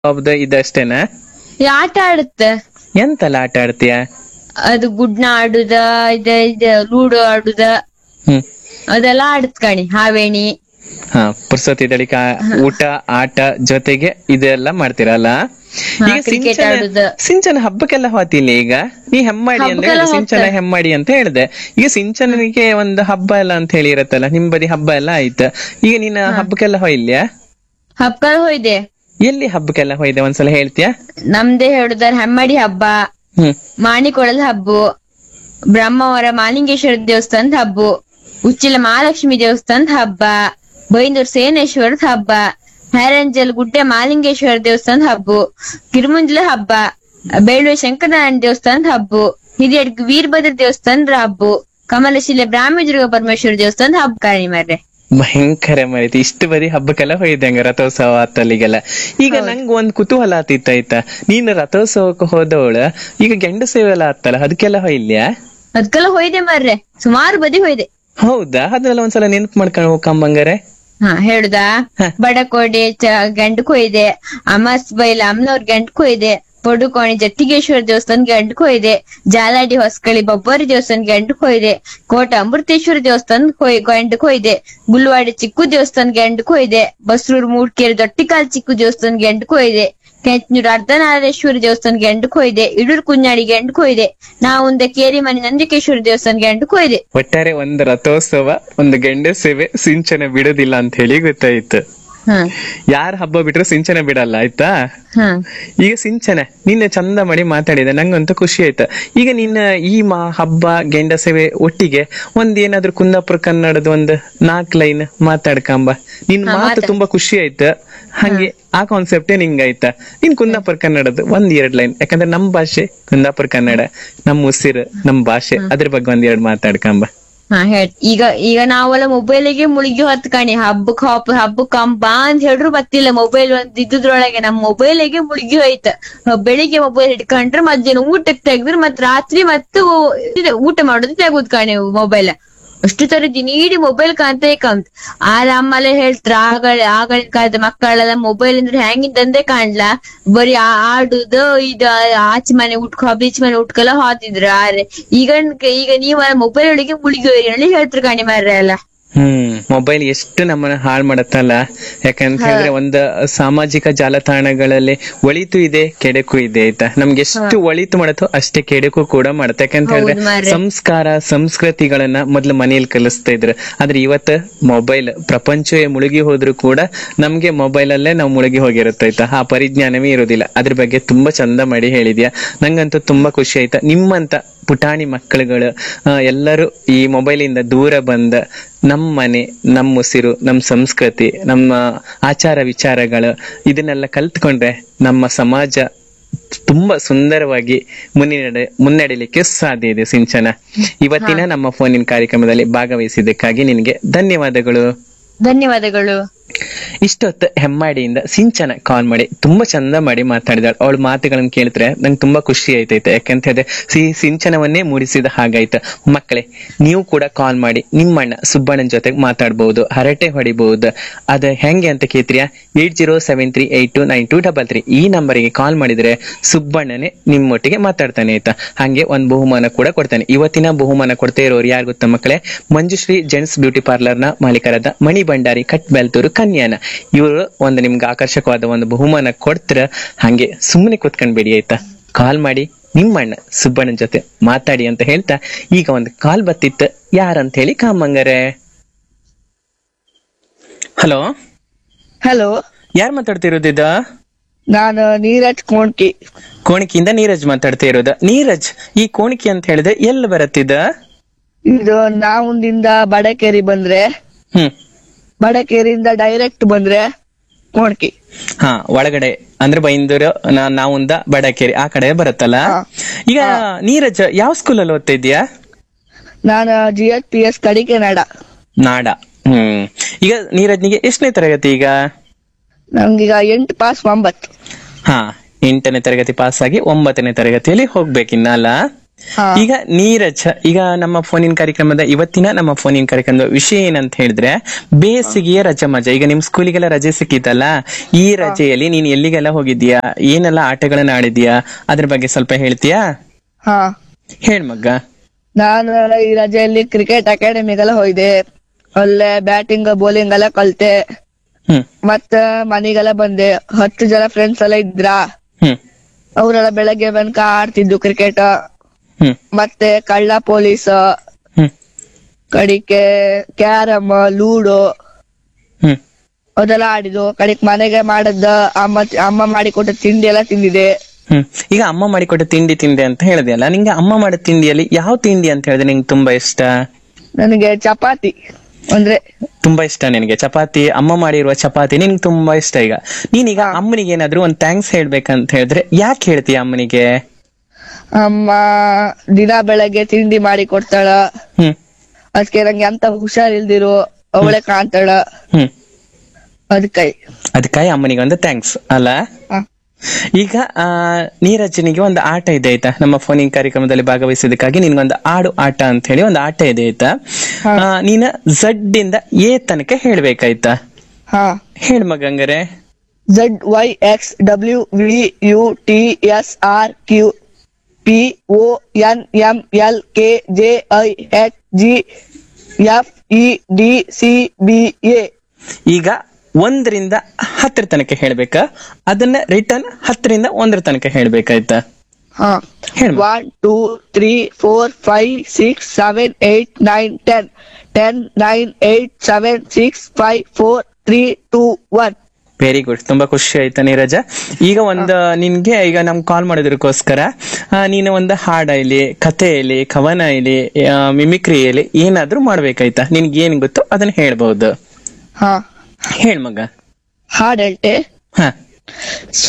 ಹೌದು ಇದಷ್ಟೇನಾ ಈ ಆಟ ಆಡುತ್ತೆ ಎಂತೆಲ್ಲ ಆಟ ಆಡ್ತೀಯ ಅದು ಗುಡ್ನ ಆಡುದ ಇದ ಇದ ಲೂಡೋ ಆಡುದ ಹ್ಮ್ ಅದೆಲ್ಲ ಆಡುತ್ ಕಣಿ ಹಾವೇಣಿ ಹಾ ಪುರ್ಸೊತ್ ಇದಳಿಕ ಊಟ ಆಟ ಜೊತೆಗೆ ಇದೆಲ್ಲ ಮಾಡ್ತೀರಲ್ಲ ಹಾ, ಈಗ cricket ಸಿಂಚನ ಆಡುದು. ಸಿಂಚನ ಹಬ್ಬಕ್ಕೆಲ್ಲ ಹೋತಿಲ್ಲ ಈಗ ನೀ ಹೆಮ್ಮಾಡಿ ಅಂತ ಹಬ್ಬಕ್ಕೆಲ್ಲ ಹೇಳಿದೆ, ಸಿಂಚನ ಹೋಗ್ತಾರೆ. ಹೆಮ್ಮಾಡಿ ಅಂತ ಹೇಳಿದೆ ಈಗ ಸಿಂಚನನಿಗೆ ಒಂದು ಹಬ್ಬ ಎಲ್ಲ ಅಂತ ಹೇಳಿ ಇರತ್ತಲ್ಲ ನಿಮ್ ಬದಿ ಹಬ್ಬ ಎಲ್ಲ ಆಯ್ತು ಈಗ ನೀನ್ ಹಬ್ಬಕ್ಕೆಲ್ಲ ಹೋಯ್ಲ್ಯಾ ಹಬ್ಬಗಳು ಹೋಯ್ದೆ ಎಲ್ಲಿ ಹಬ್ಬಕ್ಕೆಲ್ಲ ಹೋಯ್ದೆ ಒಂದ್ಸಲ ಹೇಳ್ತೀಯಾ ನಮ್ದೇ ಹೇಳುದಾರ ಹೆಮ್ಮಡಿ ಹಬ್ಬ ಹ್ಮ್ ಮಾಣಿಕೊಳದ ಹಬ್ಬ ಬ್ರಹ್ಮಾವರ ಮಾಲಿಂಗೇಶ್ವರ ದೇವಸ್ಥಾನದ ಹಬ್ಬ ಉಚ್ಚಿಲ ಮಹಾಲಕ್ಷ್ಮಿ ದೇವಸ್ಥಾನದ ಹಬ್ಬ ಬೈಂದೂರ್ ಸೇನೇಶ್ವರದ ಹಬ್ಬ ಹೈರಂಜಲ್ ಗುಡ್ಡೆ ಮಾಲಿಂಗೇಶ್ವರ ದೇವಸ್ಥಾನದ ಹಬ್ಬ ಕಿರುಮುಂಜಲ ಹಬ್ಬ ಬೇಳುವೆ ಶಂಕರನಾರಾಯಣ ದೇವಸ್ಥಾನದ ಹಬ್ಬ ಹಿರಿಯಡ್ಗ ವೀರಭದ್ರ ದೇವಸ್ಥಾನದ ಹಬ್ಬ ಕಮಲಶಿಲೆ ಬ್ರಾಹ್ಮದುರ್ಗ ಪರಮೇಶ್ವರ ದೇವಸ್ಥಾನದ ಹಬ್ಬ ಕಾಣಿ ಮಾರ್ರೆ ಭಯಂಕರ ಮರಿತಿ ಇಷ್ಟು ಬರೀ ಹಬ್ಬಕ್ಕೆಲ್ಲ ಹೋಯ್ದೆ ಹಂಗ ರಥೋತ್ಸವ ಅತ್ತಲ್ಲಿಗೆಲ್ಲ ಈಗ ನಂಗ್ ಒಂದ್ ಕುತೂಹಲ ಆತಿತ್ತ ಆಯ್ತಾ ನೀನ್ ರಥೋತ್ಸವಕ್ಕೆ ಹೋದವಳ ಈಗ ಗಂಡ ಸೇವೆ ಎಲ್ಲ ಆತ್ತಲ್ಲ ಅದಕ್ಕೆಲ್ಲ ಹೋಯ್ಲ್ಯಾ ಅದ್ಕೆಲ್ಲ ಹೋಯ್ದೆ ಮಾರ್ರೆ ಸುಮಾರು ಬದಿ ಹೋಯ್ದೆ ಹೌದಾ ಅದನ್ನೆಲ್ಲ ಒಂದ್ಸಲ ನೆನ್ಪು ಮಾಡ್ಕೊಂಡು ಹೋಗಂಬಂಗಾರೆ ಹಾ ಹೇಳುದಾ ಹ. ಬಡಕೋಡೆ ಚ- ಗಂಡು ಕೊಯ್ದೆ ಅಮಸ್ ಬೈಲ ಅಮ್ನವ್ರ ಗಂಡು ಕೊಯ್ದೆ ಪಡುಕೋಣಿ ಜಟ್ಟಿಗೇಶ್ವರ ದೇವಸ್ಥಾನ ಗಂಡು ಕೊಯ್ದೆ ಜಾಲಾಡಿ ಹೊಸಕಳಿ ಬೊಬ್ಬರಿ ದೇವಸ್ಥಾನ ಗಂಡು ಕೊಯ್ದೆ ಕೋಟ ಅಮೃತೇಶ್ವರ ದೇವಸ್ಥಾನ ಕೊಯ್ ಗಂಡು ಕೊಯ್ದೆ ಗುಲ್ವಾಡಿ ಚಿಕ್ಕು ದೇವಸ್ಥಾನ ಗಂಡು ಕೊಯ್ದೆ ಬಸ್ರೂರ್ ಮೂಡ್ಕೇರಿ ದೊಟ್ಟಿಕಾಲ್ ಚಿಕ್ಕು ದೇವಸ್ಥಾನ ಗಂಡು ಕೊಯ್ದೆ ಕೆಂಚನೂರು ಅರ್ಧನಾರೇಶ್ವರ ದೇವಸ್ಥಾನ ಗಂಡು ಕೊಯ್ದೆ ಇಡೂರ್ ಕುഞ്ഞാಡಿ ಗಂಡು ಕೊಯ್ದೆ ನಾವುಂದೆ ಕೇರಿ ಮನೆ ನಂದಿಕೇಶ್ವರ ದೇವಸ್ಥಾನ ಗಂಡು ಕೊಯ್ದೆ ಒಟ್ಟಾರೆ ಒಂದು ರಥೋತ್ಸವ ಒಂದು ಗಂಡ ಸೇವೆ ಸಿಂಚನ ಬಿಡೋದಿಲ್ಲ ಅಂತ ಹೇಳಿ ಗೊತ್ತಾಯ್ತು ಹ ಯಾರ ಹಬ್ಬ ಬಿಟ್ರು ಸಿಂಚನ ಬಿಡಲ್ಲ ಆಯ್ತಾ ಹ ಈಗ ಸಿಂಚನ ನಿನ್ನೆ ಚಂದ ಮಾಡಿ ಮಾತಾಡಿದೆ ನಂಗಂತೂ ಖುಷಿ ಆಯ್ತು ಈಗ ನಿನ್ನ ಈ ಮಾ ಹಬ್ಬ ಗೆಂಡ ಸೇವೆ ಒಟ್ಟಿಗೆ ಒಂದ್ ಏನಾದ್ರು ಕುಂದಾಪುರ ಕನ್ನಡದ ಒಂದು ನಾಲ್ಕ್ ಲೈನ್ ಮಾತಾಡ್ಕಂಬ ನಿನ್ ಹಾ, ಮಾತು ಮಾತಾಡ್- ತುಂಬಾ ಖುಷಿ ಆಯ್ತು ಹಂಗೆ ಆ ಕಾನ್ಸೆಪ್ಟೇ ನಿಂಗ್ ಆಯ್ತಾ ನಿನ್ ಕುಂದಾಪುರ ಕನ್ನಡದ ಒಂದ್ ಎರಡ್ ಲೈನ್ ಯಾಕಂದ್ರೆ ನಮ್ ಭಾಷೆ ಕುಂದಾಪುರ ಕನ್ನಡ ನಮ್ ಉಸಿರು ನಮ್ ಭಾಷೆ ಅದ್ರ ಬಗ್ಗೆ ಒಂದ್ ಎರಡ್ ಮಾತಾಡ್ಕಂಬ ಹಾ ಹೇಳ್ ಈಗ ಈಗ ನಾವೆಲ್ಲ ಮೊಬೈಲಿಗೆ ಮುಳುಗಿ ಹೊತ್ ಕಣಿ ಹಬ್ಬಕ್ ಹಬ್ಬ ಹಬ್ಬಕ್ ಹಬ್ಬ ಅಂತ ಹೇಳ್ರು ಗೊತ್ತಿಲ್ಲ ಮೊಬೈಲ್ ಒಂದ್ ಇದ್ದಿದ್ರೊಳಗೆ ನಮ್ ಮೊಬೈಲಿಗೆ ಮುಳುಗಿ ಹೋಯ್ತ ಬೆಳಿಗ್ಗೆ ಮೊಬೈಲ್ ಹಿಡ್ಕೊಂಡ್ರೆ ಮಧ್ಯಾಹ್ನ ಊಟಕ್ಕೆ ತೆಗ್ದ್ರೆ ಮತ್ ರಾತ್ರಿ ಮತ್ತು ಇದು ಊಟ ಮಾಡೋದು ತೆಗುದ್ ಕಣಿ ಮೊಬೈಲ್ ಅಷ್ಟು ತರ ದಿನೀಡಿ ಮೊಬೈಲ್ ಕಾಂತ ಕಂತ್ ಆರ ಅಮ್ಮಲೆ ಹೇಳ್ತಾರ ಆಗಳ ಆಗಳಿನ ಕಾಲದ ಮಕ್ಕಳೆಲ್ಲ ಮೊಬೈಲ್ ಅಂದ್ರೆ ಹೆಂಗಿದ್ದಂದೆ ಕಾಣ್ಲಾ ಬರೀ ಆ- ಆಡುದು ಇದು ಆಚೆ ಮನೆ ಉಟ್ಕೊ ಹಬ್ಬ ಈಚೆ ಮನೆ ಉಟ್ಕೆಲ್ಲ ಹೋತಿದ್ರು ಆರೆ ಈಗ ಈಗ ನೀವ್ ಮೊಬೈಲ್ ಒಳಗೆ ಮುಳುಗಿ ಹೇಳಿ ಹೇಳ್ತಾರ ಕಾಣಿ ಮಾರ್ರೆ ಎಲ್ಲ ಹ್ಮ್ ಮೊಬೈಲ್ ಎಷ್ಟು ನಮ್ಮನ್ನ ಹಾಳು ಮಾಡತ್ತಲ್ಲ ಯಾಕಂತ ಹೇಳಿದ್ರೆ ಒಂದು ಸಾಮಾಜಿಕ ಜಾಲತಾಣಗಳಲ್ಲಿ ಒಳಿತು ಇದೆ ಕೆಡಕು ಇದೆ ಆಯ್ತಾ ನಮ್ಗೆ ಎಷ್ಟು ಒಳಿತು ಮಾಡತ್ತೋ ಅಷ್ಟೇ ಕೆಡಕು ಕೂಡ ಮಾಡತ್ತೆ ಯಾಕಂತ ಹೇಳಿದ್ರೆ ಹೌದು ಮಾರ್ರೆ. ಸಂಸ್ಕಾರ ಸಂಸ್ಕೃತಿಗಳನ್ನ ಮೊದ್ಲು ಮನೆಯಲ್ಲಿ ಕಲಿಸ್ತಾ ಇದ್ರು ಆದ್ರೆ ಇವತ್ತು ಮೊಬೈಲ್ ಪ್ರಪಂಚವೇ ಮುಳುಗಿ ಹೋದ್ರು ಕೂಡ ನಮ್ಗೆ ಮೊಬೈಲ್ ಅಲ್ಲೇ ನಾವು ಮುಳುಗಿ ಹೋಗಿರುತ್ತೆ ಆಯ್ತಾ ಆ ಪರಿಜ್ಞಾನವೇ ಇರೋದಿಲ್ಲ ಅದ್ರ ಬಗ್ಗೆ ತುಂಬಾ ಚಂದ ಮಾಡಿ ಹೇಳಿದ್ಯಾ ನಂಗಂತೂ ತುಂಬಾ ಖುಷಿ ಆಯ್ತಾ ನಿಮ್ಮಂತ ಪುಟಾಣಿ ಮಕ್ಕಳುಗಳು ಆ, ಎಲ್ಲರೂ ಈ ಮೊಬೈಲ್ ಇಂದ ದೂರ ಬಂದ ನಮ್ಮ ಮನೆ ನಮ್ಮ ಉಸಿರು ನಮ್ಮ ಸಂಸ್ಕೃತಿ ನಮ್ಮ ಆಚಾರ ವಿಚಾರಗಳು ಇದನ್ನೆಲ್ಲ ಕಲ್ತ್ಕೊಂಡ್ರೆ ನಮ್ಮ ಸಮಾಜ ತುಂಬಾ ಸುಂದರವಾಗಿ ಮುನ್ನಡೆ ಮುನ್ನಡೆಯಲಿಕ್ಕೆ ಸಾಧ್ಯ ಇದೆ ಸಿಂಚನ ಇವತ್ತಿನ ನಮ್ಮ ಫೋನಿನ ಕಾರ್ಯಕ್ರಮದಲ್ಲಿ ಭಾಗವಹಿಸಿದ್ದಕ್ಕಾಗಿ ನಿನಗೆ ಧನ್ಯವಾದಗಳು ಧನ್ಯವಾದಗಳು ಇಷ್ಟೊತ್ತು ಹೆಮ್ಮಾಡಿಯಿಂದ ಸಿಂಚನ ಕಾಲ್ ಮಾಡಿ ತುಂಬಾ ಚಂದ ಮಾಡಿ ಮಾತಾಡಿದಾಳೆ ಅವಳ ಮಾತುಗಳನ್ನ ಕೇಳಿದ್ರೆ ನಂಗೆ ತುಂಬಾ ಖುಷಿ ಆಯ್ತೈತೆ ಯಾಕಂತ ಹೇಳಿದ್ರೆ ಸಿ ಸಿಂಚನವನ್ನೇ ಮೂಡಿಸಿದ ಹಾಗಾಯ್ತು ಮಕ್ಕಳೇ ನೀವು ಕೂಡ ಕಾಲ್ ಮಾಡಿ ನಿಮ್ಮಣ್ಣ ಸುಬ್ಬಣ್ಣನ ಜೊತೆಗೆ ಮಾತಾಡ್ಬಹುದು ಹರಟೆ ಹೊಡಿಬಹುದು ಅದ ಹೆಂಗೆ ಅಂತ ಕೇಳ್ತೀರಾ eight zero seven three eight two nine two double three ಈ ನಂಬರಿಗೆ ಕಾಲ್ ಮಾಡಿದ್ರೆ ಸುಬ್ಬಣ್ಣನೇ ನಿಮ್ಮೊಟ್ಟಿಗೆ ಮಾತಾಡ್ತಾನೆ ಆಯ್ತಾ ಹಾಗೆ ಒಂದ್ ಬಹುಮಾನ ಕೂಡ ಕೊಡ್ತಾನೆ ಇವತ್ತಿನ ಬಹುಮಾನ ಕೊಡ್ತಾ ಇರೋರು ಯಾರು ಗೊತ್ತಾ ಮಕ್ಕಳೇ ಮಂಜುಶ್ರೀ ಜೆಂಟ್ಸ್ ಬ್ಯೂಟಿ ಪಾರ್ಲರ್ ನ ಮಾಲೀಕರಾದ ಮಣಿ ಭಂಡಾರಿ ಕಟ್ ಬೆಲ್ತೂರು ಕನ್ಯಾನ ಇವರು ಒಂದು ನಿಮ್ಗೆ ಆಕರ್ಷಕವಾದ ಒಂದು ಬಹುಮಾನ ಕೊಡ್ತೀರ ಹಂಗೆ ಸುಮ್ಮನೆ ಕೂತ್ಕೊಂಡ್ಬೇಡಿ ಆಯ್ತಾ ಕಾಲ್ ಮಾಡಿ ನಿಮ್ಮಣ್ಣ ಸುಬ್ಬಣ್ಣನ ಜೊತೆ ಮಾತಾಡಿ ಅಂತ ಹೇಳ್ತಾ ಈಗ ಒಂದು ಕಾಲ್ ಬತ್ತಿತ್ತು ಯಾರಂತ ಹೇಳಿ ಕಾಮಂಗರೆ ಹಲೋ ಹಲೋ ಯಾರು ಮಾತಾಡ್ತಿರೋದಿದ ನಾನು ನೀರಜ್ ಕೋಣ್ಕಿ ಕೋಣಿಕಿಯಿಂದ ನೀರಜ್ ಮಾತಾಡ್ತಾ ಇರೋದ ನೀರಜ್ ಈ ಕೋಣಿಕೆ ಅಂತ ಹೇಳಿದ್ರೆ ಎಲ್ಲಿ ಬರತ್ತಿದ ಇದು ನಾವುಂದಿಂದ ಬಡಕೇರಿ ಬಂದ್ರೆ ಹ್ಮ್ ಬಡಕೇರಿಯಿಂದ ಡೈರೆಕ್ಟ್ ಬಂದ್ರೆ ಕೋಣ್ಕಿ ಹಾ ಒಳಗಡೆ ಅಂದ್ರೆ ಬೈಂದೂರು ನಾ- ನಾವುಂದ ಬಡಕೇರಿ ಆ ಕಡೆ ಬರುತ್ತಲ್ಲ ಹಾ. ಈಗ ನೀರಜ್ ಯಾವ ಸ್ಕೂಲಲ್ಲಿ ಓದ್ತಾ ಇದೀಯಾ ನಾನು ಜಿ ಎಚ್ ಪಿ ಎಸ್ ಕಡಿಕೆ ನಾಡ ನಾಡ ಹ್ಮ್ ಈಗ ನೀರಜ್ನಿಗೆ ಎಷ್ಟನೇ ತರಗತಿ ಈಗ ನಂಗೀಗ ಎಂಟು ಪಾಸ್ ಒಂಬತ್ತು ಹಾ ಎಂಟನೇ ತರಗತಿ ಪಾಸ್ ಆಗಿ ಒಂಬತ್ತನೇ ತರಗತಿಯಲ್ಲಿ ಹೋಗ್ಬೇಕಿನ್ನ ಅಲ್ಲ ಹಾ ಈಗ ನೀರಜ್ ಈಗ ನಮ್ಮ ಫೋನಿನ ಕಾರ್ಯಕ್ರಮದ ಇವತ್ತಿನ ನಮ್ಮ ಫೋನಿನ ಕಾರ್ಯಕ್ರಮದ ವಿಷಯ ಏನಂತ ಹೇಳಿದ್ರೆ ಬೇಸಿಗೆಯ ರಜೆ ಮಜಾ ಈಗ ನಿಮ್ ಸ್ಕೂಲಿಗೆಲ್ಲ ರಜೆ ಸಿಕ್ಕಿತಲ್ಲ ಈ ರಜೆಯಲ್ಲಿ ನೀನ್ ಎಲ್ಲಿಗೆಲ್ಲ ಹೋಗಿದ್ಯಾ ಏನೆಲ್ಲ ಆಟಗಳನ್ನ ಆಡಿದ್ಯಾ ಅದ್ರ ಬಗ್ಗೆ ಸ್ವಲ್ಪ ಹೇಳ್ತೀಯಾ ಹಾ ಹೇಳ್ ಮಗ್ಗ ನಾನು ಈ ರಜೆಯಲ್ಲಿ ಕ್ರಿಕೆಟ್ ಅಕಾಡೆಮಿಗೆಲ್ಲ ಹೋಯ್ದೆ ಅಲ್ಲೇ ಬ್ಯಾಟಿಂಗ್ ಬೌಲಿಂಗ್ ಎಲ್ಲ ಕಲ್ತೆ ಹ್ಮ್ ಮತ್ತ ಮನೆಗೆಲ್ಲ ಬಂದೆ ಹತ್ತು ಜನ ಫ್ರೆಂಡ್ಸ್ ಎಲ್ಲ ಇದ್ರ ಹ್ಮ್ ಅವರೆಲ್ಲ ಬೆಳಗ್ಗೆ ಬಂದ್ಕ ಆಡ್ತಿದ್ದು ಕ್ರಿಕೆಟ್ ಹ್ಮ್ ಮತ್ತೆ ಕಳ್ಳ ಪೊಲೀಸ್ ಹ್ಮ್ ಕಡಿಕೆ ಕ್ಯಾರಮ್ ಲೂಡೋ ಹ್ಮ್ ಅದೆಲ್ಲ ಆಡಿದ್ದು ಕಡಿಕ್ ಮನೆಗೆ ಮಾಡದ ಅಮ್ಮ ಅಮ್ಮ ಮಾಡಿಕೊಟ್ಟ ತಿಂಡಿ ಎಲ್ಲ ತಿಂದಿದೆ ಹ್ಮ್ ಈಗ ಅಮ್ಮ ಮಾಡಿಕೊಟ್ಟ ತಿಂಡಿ ತಿಂದೆ ಅಂತ ಹೇಳಿದೆಯಲ್ಲ ನಿಂಗೆ ಅಮ್ಮ ಮಾಡೋ ತಿಂಡಿಯಲ್ಲಿ ಯಾವ ತಿಂಡಿ ಅಂತ ಹೇಳಿದ್ರೆ ನಿಂಗೆ ತುಂಬಾ ಇಷ್ಟ ನನಗೆ ಚಪಾತಿ ಅಂದ್ರೆ ತುಂಬಾ ಇಷ್ಟ ನಿನಗೆ ಚಪಾತಿ ಅಮ್ಮ ಮಾಡಿರುವ ಚಪಾತಿ ನಿನ್ಗೆ ತುಂಬಾ ಇಷ್ಟ ಈಗ ನೀನೀಗ ಅಮ್ಮನಿಗೆ ಏನಾದ್ರು ಒಂದ್ ಥ್ಯಾಂಕ್ಸ್ ಹೇಳ್ಬೇಕಂತ ಹೇಳಿದ್ರೆ ಯಾಕೆ ಹೇಳ್ತೀಯ ಅಮ್ಮನಿಗೆ ಅಮ್ಮ ದಿನ ಬೆಳಗ್ಗೆ ತಿಂಡಿ ಮಾಡಿ ಕೊಡ್ತಾಳ ಹ್ಮ್ ಅದಕ್ಕೆ ನಂಗೆ ಅಂತ ಹುಷಾರಿಲ್ದಿರೋ ಅವಳೆ ಕಾಣ್ತಾಳ ಹ್ಮ್ ಅದಕ್ಕೈ ಅದಕ್ಕಾಗಿ ಅಮ್ಮನಿಗೆ ಒಂದು ಥ್ಯಾಂಕ್ಸ್ ಅಲ್ಲ ಈಗ ಆ ನೀರಜನಿಗೆ ಒಂದು ಆಟ ಇದೆ ಆಯ್ತಾ ನಮ್ಮ ಫೋನಿಂಗ್ ಕಾರ್ಯಕ್ರಮದಲ್ಲಿ ಭಾಗವಹಿಸಿದಕ್ಕಾಗಿ ನಿನ್ಗೊಂದು ಆಡು ಆಟ ಅಂತ ಹೇಳಿ ಒಂದು ಆಟ ಇದೆ ಆಯ್ತಾ ಹಾ. ಆ, ನೀನ ಝಡ್ ಇಂದ ಎ ತನಕ ಹೇಳ್ಬೇಕಾಯ್ತಾ ಹಾ ಹೇಳ್ ಮಗಂಗರೆ Z Y X W V U T S R Q P O N M L K J I H G F E D C B A ಈಗ ಒಂದರಿಂದ ಹತ್ತರ ತನಕ ಹೇಳ್ಬೇಕಾ ಅದನ್ನ ರಿಟರ್ನ್ ಹತ್ತರಿಂದ ಒಂದರ ತನಕ ಹೇಳ್ಬೇಕಾಯ್ತಾ ಹಾ ಹೇಳ್ ಮಗ. One two three four five six seven eight nine ten ten nine eight seven six five four three two one very good ತುಂಬಾ ಖುಷಿ ಆಯ್ತಾ ನೀರಜ ಈಗ ಒಂದು ನಿನ್ಗೆ ಈಗ ನಮ್ ಕಾಲ್ ಮಾಡೋದಕ್ಕೋಸ್ಕರ ಆ, ನೀನು ಒಂದು ಹಾಡ ಇಲ್ಲಿ ಕಥೆ ಇಲ್ಲಿ ಕವನ ಇಲ್ಲಿ ಮಿಮಿಕ್ರಿ ಇಲ್ಲಿ ಏನಾದ್ರೂ ಮಾಡ್ಬೇಕಾಯ್ತಾ ನಿನ್ಗೆ ಏನ್ ಗೊತ್ತು ಅದನ್ನ ಹೇಳ್ಬಹುದು ಹಾ ಹೇಳ್ ಮಗ ಹಾಡ್ ಹೇಳ್ತೆ ಹ ಸೊ